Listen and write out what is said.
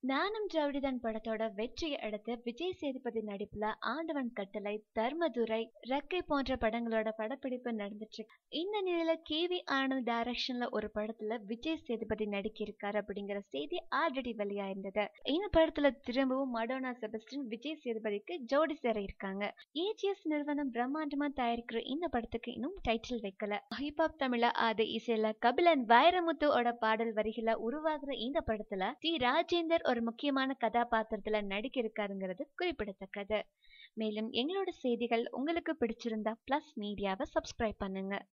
நானும் ஜவுடிதான் படத்தோட வெற்றியை அடுத்து விஜய் சேதுபதி நடிப்புல ஆண்டவன் கட்டளை தர்மதுரை ரெக்கை போன்ற படங்களோட படப்பிடிப்பு நடந்துட்டு இருக்கு இந்த நிலையில கே வி ஆனந்த் டைரக்ஷன்ல ஒரு படத்துல விஜய் சேதுபதி நடிக்க இருக்காரு அப்படிங்கிற செய்தி ஆல்ரெடி வெளியாயிருந்தது இந்த படத்துல திரும்பவும் மடோனா செபஸ்டின் விஜய் சேதுபதிக்கு ஜோடி சேர இருக்காங்க ஏஜிஎஸ் நிறுவனம் பிரம்மாண்டமா தயாரிக்கிற இந்த படத்துக்கு இன்னும் டைட்டில் வைக்கல ஹிப்ஹாப் தமிழ ஆதி இசையில கபிலன் வைரமுத்துவோட பாடல் வரிகள உருவாகிற இந்த படத்துல டி ராஜேந்தர் ஒரு முக்கியமான கதாபாத்திரத்துல நடிக்க இருக்காருங்கிறது குறிப்பிடத்தக்கது மேலும் எங்களோட செய்திகள் உங்களுக்கு பிடிச்சிருந்தா பிளஸ் மீடியாவை சப்ஸ்கிரைப் பண்ணுங்க